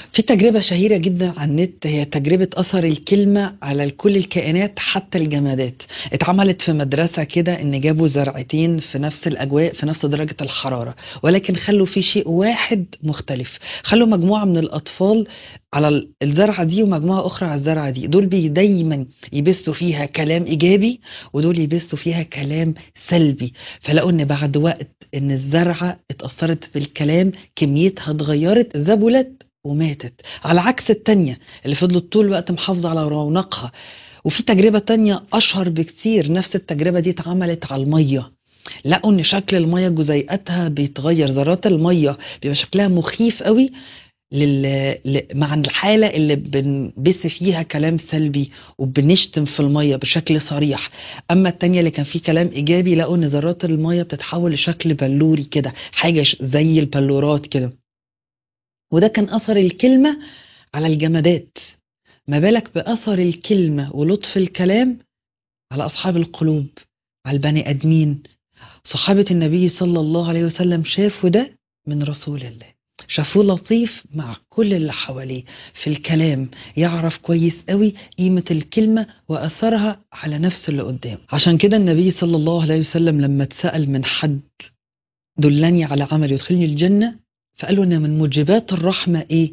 في تجربة شهيرة جدا على النت هي تجربة أثر الكلمة على كل الكائنات حتى الجمادات اتعملت في مدرسة كده إن جابوا زرعتين في نفس الأجواء في نفس درجة الحرارة ولكن خلوا في شيء واحد مختلف خلوا مجموعة من الأطفال على الزرعة دي ومجموعة أخرى على الزرعة دي دول بي دايما يبثوا فيها كلام إيجابي ودول يبثوا فيها كلام سلبي فلقوا إن بعد وقت إن الزرعة اتأثرت بالكلام كميتها اتغيرت ذبلت وماتت على عكس التانية اللي فضلت طول الوقت محافظة على رونقها وفي تجربة تانية أشهر بكتير نفس التجربة دي اتعملت على المية لقوا ان شكل المية جزيئاتها بيتغير ذرات المية بيبقى شكلها مخيف قوي لل... ل... مع الحالة اللي بنبث فيها كلام سلبي وبنشتم في المية بشكل صريح أما التانية اللي كان فيه كلام إيجابي لقوا إن ذرات المية بتتحول لشكل بلوري كده حاجة ش- زي البلورات كده وده كان أثر الكلمة على الجمادات ما بالك بأثر الكلمة ولطف الكلام على أصحاب القلوب على البني آدمين صحابة النبي صلى الله عليه وسلم شافوا ده من رسول الله شافوه لطيف مع كل اللي حواليه في الكلام يعرف كويس قوي قيمة الكلمة وأثرها على نفس اللي قدامه عشان كده النبي صلى الله عليه وسلم لما اتسأل من حد دلني على عمل يدخلني الجنة فقال له إن من موجبات الرحمة إيه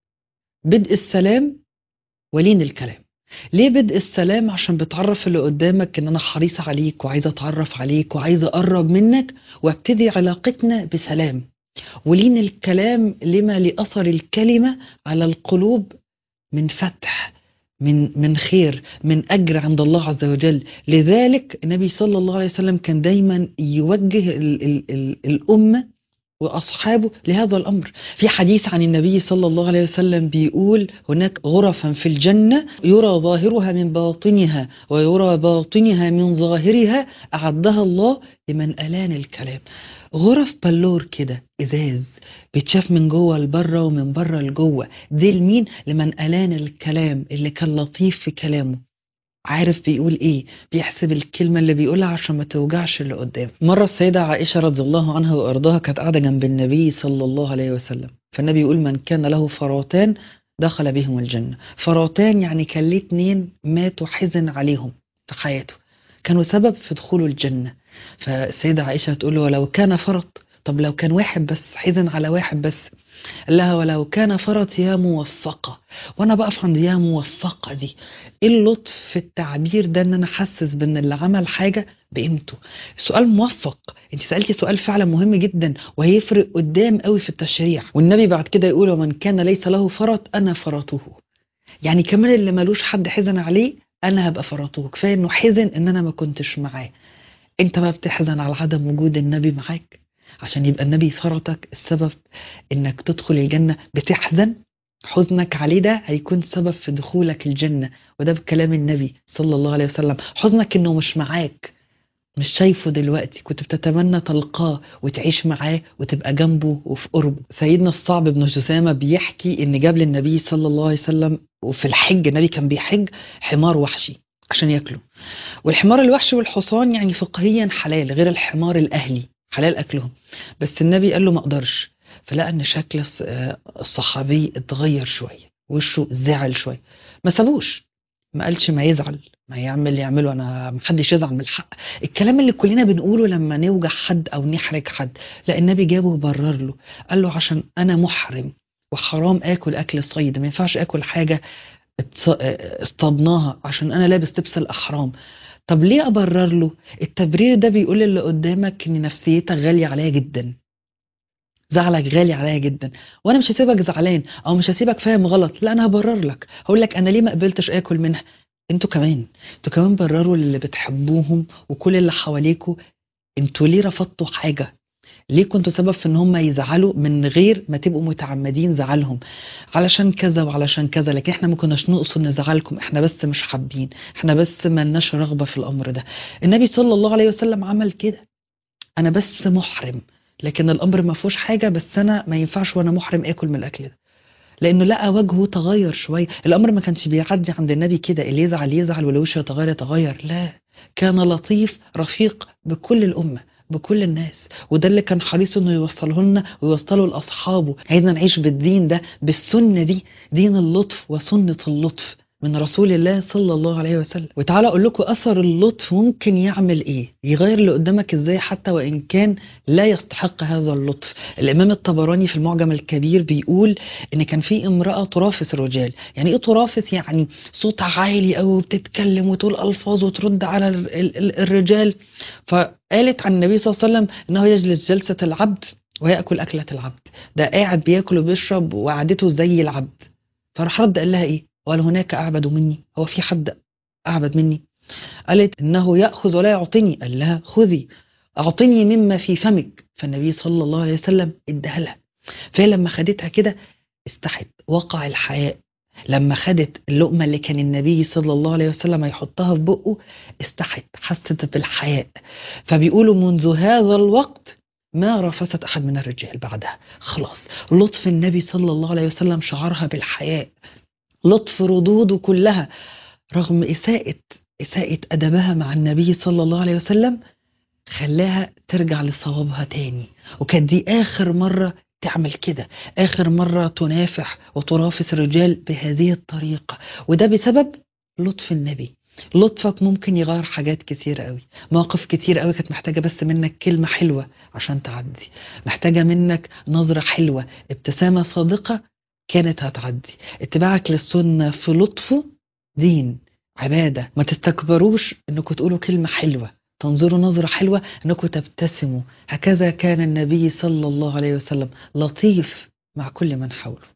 بدء السلام ولين الكلام ليه بدء السلام عشان بتعرف اللي قدامك ان انا حريصة عليك وعايزة اتعرف عليك وعايزة اقرب منك وابتدي علاقتنا بسلام ولين الكلام لما لأثر الكلمة على القلوب من فتح من من خير من أجر عند الله عز وجل لذلك النبي صلى الله عليه وسلم كان دايما يوجه ال ال ال الأمة وأصحابه لهذا الأمر في حديث عن النبي صلى الله عليه وسلم بيقول هناك غرفا في الجنة يرى ظاهرها من باطنها ويرى باطنها من ظاهرها أعدها الله لمن ألان الكلام غرف بلور كده ازاز بيتشاف من جوه لبره ومن بره لجوه دي لمين لمن الان الكلام اللي كان لطيف في كلامه عارف بيقول ايه بيحسب الكلمه اللي بيقولها عشان ما توجعش اللي قدامه مره السيده عائشه رضي الله عنها وارضاها كانت قاعده جنب النبي صلى الله عليه وسلم فالنبي يقول من كان له فراتان دخل بهم الجنه فراتان يعني كان ليه اتنين ماتوا حزن عليهم في حياته كانوا سبب في دخوله الجنه فالسيدة عائشة تقول له ولو كان فرط طب لو كان واحد بس حزن على واحد بس قال لها ولو كان فرط يا موفقة وانا بقف عند يا موفقة دي ايه اللطف في التعبير ده ان انا حسس بان اللي عمل حاجة بقيمته السؤال موفق انت سألتي سؤال فعلا مهم جدا وهيفرق قدام قوي في التشريع والنبي بعد كده يقول ومن كان ليس له فرط انا فرطه يعني كمان اللي ملوش حد حزن عليه انا هبقى فرطه كفايه انه حزن ان انا ما كنتش معاه انت بقى بتحزن على عدم وجود النبي معاك عشان يبقى النبي فرطك السبب انك تدخل الجنة بتحزن حزنك عليه ده هيكون سبب في دخولك الجنة وده بكلام النبي صلى الله عليه وسلم حزنك انه مش معاك مش شايفه دلوقتي كنت بتتمنى تلقاه وتعيش معاه وتبقى جنبه وفي قربه سيدنا الصعب بن جسامة بيحكي ان جاب للنبي صلى الله عليه وسلم وفي الحج النبي كان بيحج حمار وحشي عشان ياكله والحمار الوحشي والحصان يعني فقهيا حلال غير الحمار الاهلي حلال اكلهم بس النبي قال له ما اقدرش فلقى ان شكل الص- آه الصحابي اتغير شويه وشه زعل شويه ما سابوش ما قالش ما يزعل ما يعمل اللي يعمله انا محدش يزعل من الحق الكلام اللي كلنا بنقوله لما نوجع حد او نحرج حد لا النبي جابه وبرر له قال له عشان انا محرم وحرام اكل اكل صيد ما ينفعش اكل حاجه اتص- آه، اصطادناها عشان انا لابس لبس الاحرام طب ليه ابرر له التبرير ده بيقول اللي قدامك ان نفسيتك غاليه عليا جدا زعلك غالي عليا جدا وانا مش هسيبك زعلان او مش هسيبك فاهم غلط لا انا هبرر لك هقول لك انا ليه ما قبلتش اكل منها انتوا كمان انتوا كمان برروا اللي بتحبوهم وكل اللي حواليكوا انتوا ليه رفضتوا حاجه ليه كنتوا سبب في ان هم يزعلوا من غير ما تبقوا متعمدين زعلهم علشان كذا وعلشان كذا لكن احنا ما كناش نقصد نزعلكم احنا بس مش حابين احنا بس ما لناش رغبه في الامر ده النبي صلى الله عليه وسلم عمل كده انا بس محرم لكن الامر ما فيهوش حاجه بس انا ما ينفعش وانا محرم اكل من الاكل ده لانه لقى وجهه تغير شويه الامر ما كانش بيعدي عند النبي كده اللي يزعل يزعل واللي وشه يتغير يتغير لا كان لطيف رفيق بكل الامه بكل الناس وده اللي كان حريص انه يوصله لنا ويوصله لاصحابه عايزنا نعيش بالدين ده بالسنه دي دين اللطف وسنه اللطف من رسول الله صلى الله عليه وسلم وتعالى اقول لكم اثر اللطف ممكن يعمل ايه يغير اللي قدامك ازاي حتى وان كان لا يستحق هذا اللطف الامام الطبراني في المعجم الكبير بيقول ان كان في امراه ترافس الرجال يعني ايه ترافس يعني صوت عالي قوي وبتتكلم وتقول الفاظ وترد على ال- ال- ال- الرجال فقالت عن النبي صلى الله عليه وسلم انه يجلس جلسه العبد وياكل اكله العبد ده قاعد بياكل وبيشرب وقعدته زي العبد فراح رد قال لها ايه وهل هناك اعبد مني هو في حد اعبد مني قالت انه ياخذ ولا يعطيني قال لها خذي اعطني مما في فمك فالنبي صلى الله عليه وسلم اداها لها فهي لما خدتها كده استحت وقع الحياء لما خدت اللقمة اللي كان النبي صلى الله عليه وسلم يحطها في بقه استحت حست بالحياء فبيقولوا منذ هذا الوقت ما رفست أحد من الرجال بعدها خلاص لطف النبي صلى الله عليه وسلم شعرها بالحياء لطف ردوده كلها رغم إساءة إساءة أدبها مع النبي صلى الله عليه وسلم خلاها ترجع لصوابها تاني وكانت دي آخر مرة تعمل كده آخر مرة تنافح وترافس الرجال بهذه الطريقة وده بسبب لطف النبي لطفك ممكن يغير حاجات كتير قوي مواقف كتير قوي كانت محتاجة بس منك كلمة حلوة عشان تعدي محتاجة منك نظرة حلوة ابتسامة صادقة كانت هتعدي اتباعك للسنة في لطفه دين عبادة ما تستكبروش انكم تقولوا كلمة حلوة تنظروا نظرة حلوة انكم تبتسموا هكذا كان النبي صلى الله عليه وسلم لطيف مع كل من حوله